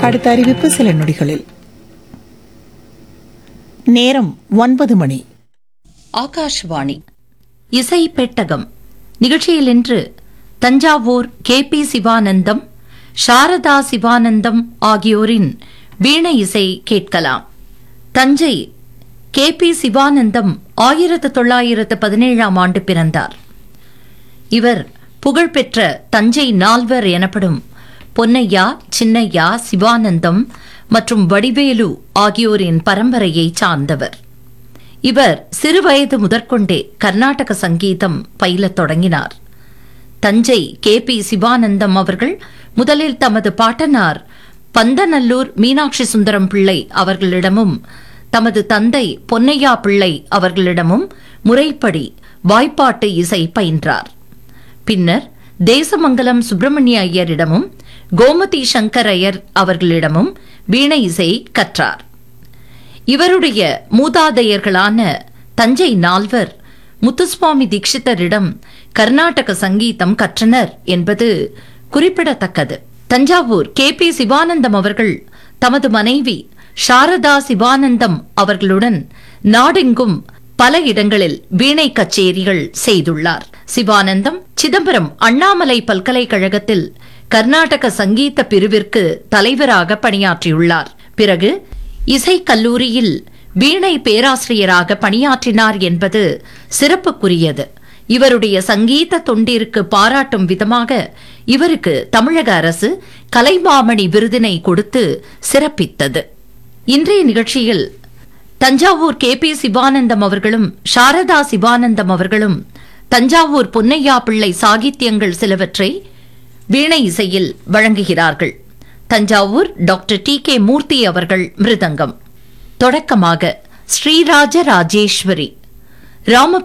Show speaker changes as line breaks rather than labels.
அடுத்த அறிவிப்பு சில நொடிகளில் நேரம் ஒன்பது மணி
ஆகாஷ்வாணி இசை பெட்டகம் நிகழ்ச்சியில் இன்று தஞ்சாவூர் கே பி சிவானந்தம் சாரதா சிவானந்தம் ஆகியோரின் வீணை இசை கேட்கலாம் தஞ்சை கே பி சிவானந்தம் ஆயிரத்து தொள்ளாயிரத்து பதினேழாம் ஆண்டு பிறந்தார் இவர் புகழ்பெற்ற தஞ்சை நால்வர் எனப்படும் பொன்னையா சின்னையா சிவானந்தம் மற்றும் வடிவேலு ஆகியோரின் பரம்பரையைச் சார்ந்தவர் இவர் சிறுவயது முதற்கொண்டே கர்நாடக சங்கீதம் பயிலத் தொடங்கினார் தஞ்சை கே பி சிவானந்தம் அவர்கள் முதலில் தமது பாட்டனார் பந்தநல்லூர் மீனாட்சி சுந்தரம் பிள்ளை அவர்களிடமும் தமது தந்தை பொன்னையா பிள்ளை அவர்களிடமும் முறைப்படி வாய்ப்பாட்டு இசை பயின்றார் பின்னர் தேசமங்கலம் சுப்பிரமணிய ஐயரிடமும் கோமதி சங்கர் ஐயர் அவர்களிடமும் வீணை இசை கற்றார் இவருடைய மூதாதையர்களான தஞ்சை நால்வர் முத்துசுவாமி தீட்சிதரிடம் கர்நாடக சங்கீதம் கற்றனர் என்பது குறிப்பிடத்தக்கது தஞ்சாவூர் கே பி சிவானந்தம் அவர்கள் தமது மனைவி சாரதா சிவானந்தம் அவர்களுடன் நாடெங்கும் பல இடங்களில் வீணை கச்சேரிகள் செய்துள்ளார் சிவானந்தம் சிதம்பரம் அண்ணாமலை பல்கலைக்கழகத்தில் கர்நாடக சங்கீத பிரிவிற்கு தலைவராக பணியாற்றியுள்ளார் பிறகு இசைக் கல்லூரியில் வீணை பேராசிரியராக பணியாற்றினார் என்பது சிறப்புக்குரியது இவருடைய சங்கீத தொண்டிற்கு பாராட்டும் விதமாக இவருக்கு தமிழக அரசு கலைமாமணி விருதினை கொடுத்து சிறப்பித்தது இன்றைய நிகழ்ச்சியில் தஞ்சாவூர் கே பி சிவானந்தம் அவர்களும் சாரதா சிவானந்தம் அவர்களும் தஞ்சாவூர் பொன்னையா பிள்ளை சாகித்யங்கள் சிலவற்றை வீணை இசையில் வழங்குகிறார்கள் Thanjavur doctor T K Murthy அவர்கள் மிருதங்கம் தொடக்கமாக ஸ்ரீராஜ ராஜேஸ்வரி ராம